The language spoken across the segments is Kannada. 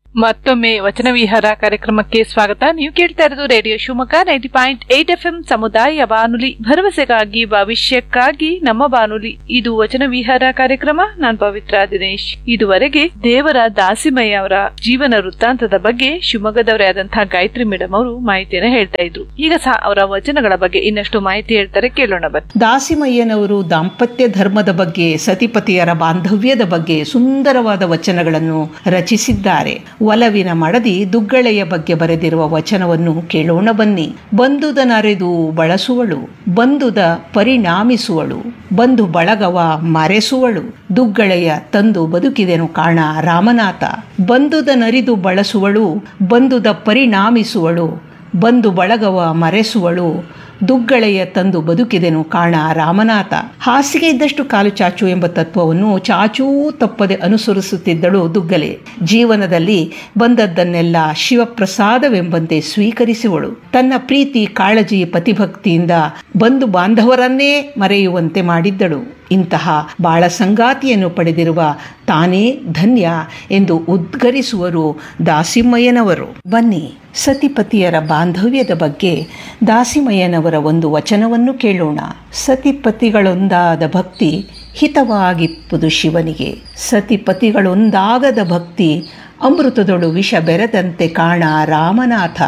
ಮತ್ತೊಮ್ಮೆ ವಚನ ವಿಹಾರ ಕಾರ್ಯಕ್ರಮಕ್ಕೆ ಸ್ವಾಗತ ನೀವು ಕೇಳ್ತಾ ಇರೋದು radio Shivamogga ninety point eight F M ಸಮುದಾಯ ಬಾನುಲಿ ಭರವಸೆಗಾಗಿ ಭವಿಷ್ಯಕ್ಕಾಗಿ ನಮ್ಮ ಬಾನುಲಿ ಇದು ವಚನ ವಿಹಾರ ಕಾರ್ಯಕ್ರಮ ನಾನ್ ಪವಿತ್ರ ದಿನೇಶ್ ಇದುವರೆಗೆ ದೇವರ ದಾಸಿಮಯ್ಯ ಅವರ ಜೀವನ ವೃತ್ತಾಂತದ ಬಗ್ಗೆ ಶಿವಮೊಗ್ಗದವರೇ ಆದಂತಹ ಗಾಯತ್ರಿ ಮೇಡಮ್ ಅವರು ಮಾಹಿತಿಯನ್ನ ಹೇಳ್ತಾ ಇದ್ರು ಈಗ ಸಹ ಅವರ ವಚನಗಳ ಬಗ್ಗೆ ಇನ್ನಷ್ಟು ಮಾಹಿತಿ ಹೇಳ್ತಾರೆ ಕೇಳೋಣ ಬನ್ನಿ ದಾಸಿಮಯ್ಯನವರು ದಾಂಪತ್ಯ ಧರ್ಮದ ಬಗ್ಗೆ ಸತಿಪತಿಯರ ಬಾಂಧವ್ಯದ ಬಗ್ಗೆ ಸುಂದರವಾದ ವಚನಗಳನ್ನು ರಚಿಸಿದ್ದಾರೆ ಒಲವಿನ ಮಡದಿ ದುಗ್ಗಳೆಯ ಬಗ್ಗೆ ಬರೆದಿರುವ ವಚನವನ್ನು ಕೇಳೋಣ ಬನ್ನಿ ಬಂದುದ ನರೆದು ಬಳಸುವಳು ಬಂದುದ ಪರಿಣಾಮಿಸುವಳು ಬಂಧು ಬಳಗವ ಮರೆಸುವಳು ದುಗ್ಗಳೆಯ ತಂದು ಬದುಕಿದೆನು ಕಾಣ ರಾಮನಾಥ ಬಂದುದ ನರಿದು ಬಳಸುವಳು ಬಂದುದ ಪರಿಣಾಮಿಸುವಳು ಬಂದು ಬಳಗವ ಮರೆಸುವಳು ದುಗ್ಗಳೆಯ ತಂದು ಬದುಕಿದೆನು ಕಾಣ ರಾಮನಾಥ ಹಾಸಿಗೆ ಇದ್ದಷ್ಟು ಕಾಲು ಚಾಚು ಎಂಬ ತತ್ವವನ್ನು ಚಾಚೂ ತಪ್ಪದೆ ಅನುಸರಿಸುತ್ತಿದ್ದಳು ದುಗ್ಗಲೆ ಜೀವನದಲ್ಲಿ ಬಂದದ್ದನ್ನೆಲ್ಲ ಶಿವಪ್ರಸಾದವೆಂಬಂತೆ ಸ್ವೀಕರಿಸುವಳು ತನ್ನ ಪ್ರೀತಿ ಕಾಳಜಿ ಪತಿಭಕ್ತಿಯಿಂದ ಬಂಧು ಬಾಂಧವರನ್ನೇ ಮರೆಯುವಂತೆ ಮಾಡಿದ್ದಳು ಇಂತಹ ಬಾಳ ಸಂಗಾತಿಯನ್ನು ಪಡೆದಿರುವ ತಾನೇ ಧನ್ಯ ಎಂದು ಉದ್ಗರಿಸುವರು ದಾಸಿಮಯ್ಯನವರು ಬನ್ನಿ ಸತಿಪತಿಯರ ಬಾಂಧವ್ಯದ ಬಗ್ಗೆ ದಾಸಿಮಯ್ಯನವರ ಒಂದು ವಚನವನ್ನು ಕೇಳೋಣ ಸತಿಪತಿಗಳೊಂದಾದ ಭಕ್ತಿ ಹಿತವಾಗಿಪ್ಪುದು ಶಿವನಿಗೆ ಸತಿಪತಿಗಳೊಂದಾಗದ ಭಕ್ತಿ ಅಮೃತದೊಳು ವಿಷ ಬೆರೆದಂತೆ ಕಾಣ ರಾಮನಾಥ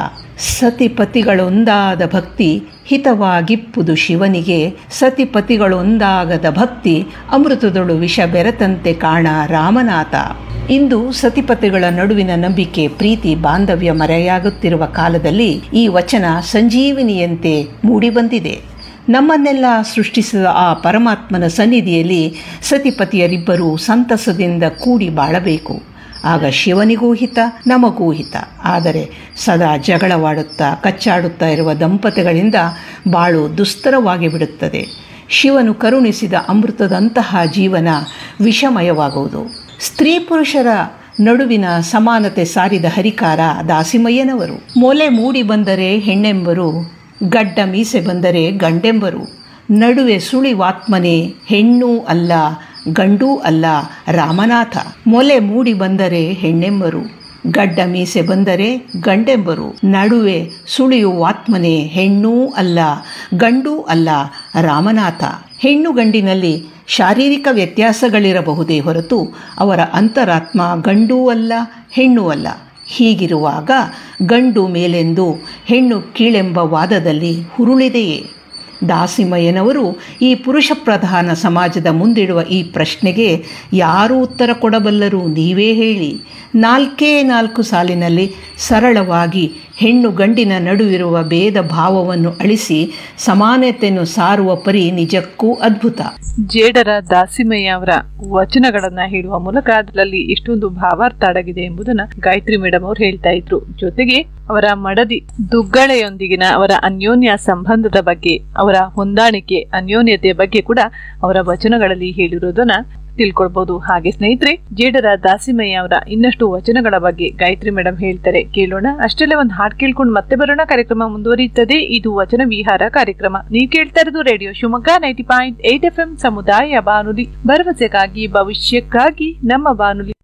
ಸತಿಪತಿಗಳೊಂದಾದ ಭಕ್ತಿ ಹಿತವಾಗಿಪ್ಪುದು ಶಿವನಿಗೆ ಸತಿಪತಿಗಳೊಂದಾಗದ ಭಕ್ತಿ ಅಮೃತದೊಳು ವಿಷ ಬೆರೆತಂತೆ ಕಾಣ ರಾಮನಾಥ ಇಂದು ಸತಿಪತಿಗಳ ನಡುವಿನ ನಂಬಿಕೆ ಪ್ರೀತಿ ಬಾಂಧವ್ಯ ಮರೆಯಾಗುತ್ತಿರುವ ಕಾಲದಲ್ಲಿ ಈ ವಚನ ಸಂಜೀವಿನಿಯಂತೆ ಮೂಡಿಬಂದಿದೆ ನಮ್ಮನ್ನೆಲ್ಲ ಸೃಷ್ಟಿಸಿದ ಆ ಪರಮಾತ್ಮನ ಸನ್ನಿಧಿಯಲ್ಲಿ ಸತಿಪತಿಯರಿಬ್ಬರೂ ಸಂತಸದಿಂದ ಕೂಡಿ ಬಾಳಬೇಕು ಆಗ ಶಿವನಿಗೂ ಹಿತ ನಮಗೂ ಹಿತ ಆದರೆ ಸದಾ ಜಗಳವಾಡುತ್ತಾ ಕಚ್ಚಾಡುತ್ತಾ ಇರುವ ದಂಪತಿಗಳಿಂದ ಬಾಳು ದುಸ್ತರವಾಗಿ ಬಿಡುತ್ತದೆ ಶಿವನು ಕರುಣಿಸಿದ ಅಮೃತದಂತಹ ಜೀವನ ವಿಷಮಯವಾಗುವುದು ಸ್ತ್ರೀ ಪುರುಷರ ನಡುವಿನ ಸಮಾನತೆ ಸಾರಿದ ಹರಿಕಾರ ದಾಸಿಮಯ್ಯನವರು ಮೊಲೆ ಮೂಡಿ ಬಂದರೆ ಹೆಣ್ಣೆಂಬರು ಗಡ್ಡ ಮೀಸೆ ಬಂದರೆ ಗಂಡೆಂಬರು ನಡುವೆ ಸುಳಿವಾತ್ಮನೆ ಹೆಣ್ಣೂ ಅಲ್ಲ ಗಂಡೂ ಅಲ್ಲ ರಾಮನಾಥ ಮೊಲೆ ಮೂಡಿ ಬಂದರೆ ಹೆಣ್ಣೆಂಬರು ಗಡ್ಡ ಮೀಸೆ ಬಂದರೆ ಗಂಡೆಂಬರು ನಡುವೆ ಸುಳಿಯುವಾತ್ಮನೆ ಹೆಣ್ಣೂ ಅಲ್ಲ ಗಂಡೂ ಅಲ್ಲ ರಾಮನಾಥ ಹೆಣ್ಣು ಗಂಡಿನಲ್ಲಿ ಶಾರೀರಿಕ ವ್ಯತ್ಯಾಸಗಳಿರಬಹುದೇ ಹೊರತು ಅವರ ಅಂತರಾತ್ಮ ಗಂಡೂ ಅಲ್ಲ ಹೆಣ್ಣೂ ಅಲ್ಲ ಹೀಗಿರುವಾಗ ಗಂಡು ಮೇಲೆಂದು ಹೆಣ್ಣು ಕೀಳೆಂಬ ವಾದದಲ್ಲಿ ಹುರುಳಿದೆಯೇ ದಾಸಿಮಯ್ಯನವರು ಈ ಪುರುಷ ಪ್ರಧಾನ ಸಮಾಜದ ಮುಂದಿಡುವ ಈ ಪ್ರಶ್ನೆಗೆ ಯಾರು ಉತ್ತರ ಕೊಡಬಲ್ಲರು ನೀವೇ ಹೇಳಿ ನಾಲ್ಕೇ ನಾಲ್ಕು ಸಾಲಿನಲ್ಲಿ ಸರಳವಾಗಿ ಹೆಣ್ಣು ಗಂಡಿನ ನಡುವಿರುವ ಭೇದ ಭಾವವನ್ನು ಅಳಿಸಿ ಸಮಾನತೆಯನ್ನು ಸಾರುವ ಪರಿ ನಿಜಕ್ಕೂ ಅದ್ಭುತ ಜೇಡರ ದಾಸಿಮಯ್ಯ ಅವರ ವಚನಗಳನ್ನ ಹೇಳುವ ಮೂಲಕ ಅದರಲ್ಲಿ ಎಷ್ಟೊಂದು ಭಾವಾರ್ಥ ಅಡಗಿದೆ ಎಂಬುದನ್ನ ಗಾಯತ್ರಿ ಮೇಡಮ್ ಅವರು ಹೇಳ್ತಾ ಇದ್ರು ಜೊತೆಗೆ ಅವರ ಮಡದಿ ದುಗ್ಗಳೆಯೊಂದಿಗಿನ ಅವರ ಅನ್ಯೋನ್ಯ ಸಂಬಂಧದ ಬಗ್ಗೆ ಅವರ ಹೊಂದಾಣಿಕೆ ಅನ್ಯೋನ್ಯತೆಯ ಬಗ್ಗೆ ಕೂಡ ಅವರ ವಚನಗಳಲ್ಲಿ ಹೇಳಿರೋದನ್ನ ತಿಳ್ಕೊಳ್ಬಹುದು ಹಾಗೆ ಸ್ನೇಹಿತರೆ ಜೇಡರ ದಾಸಿಮಯ್ಯ ಅವರ ಇನ್ನಷ್ಟು ವಚನಗಳ ಬಗ್ಗೆ ಗಾಯತ್ರಿ ಮೇಡಮ್ ಹೇಳ್ತಾರೆ ಕೇಳೋಣ ಅಷ್ಟಲ್ಲೇ ಒಂದು ಹಾಡು ಕೇಳ್ಕೊಂಡು ಮತ್ತೆ ಬರೋಣ ಕಾರ್ಯಕ್ರಮ ಮುಂದುವರಿಯುತ್ತದೆ ಇದು ವಚನ ವಿಹಾರ ಕಾರ್ಯಕ್ರಮ ನೀವು ಕೇಳ್ತಾ ಇರೋದು radio Shivamogga ninety point eight F M ಸಮುದಾಯ ಬಾನುಲಿ ಭರವಸೆಗಾಗಿ ಭವಿಷ್ಯಕ್ಕಾಗಿ ನಮ್ಮ ಬಾನುಲಿ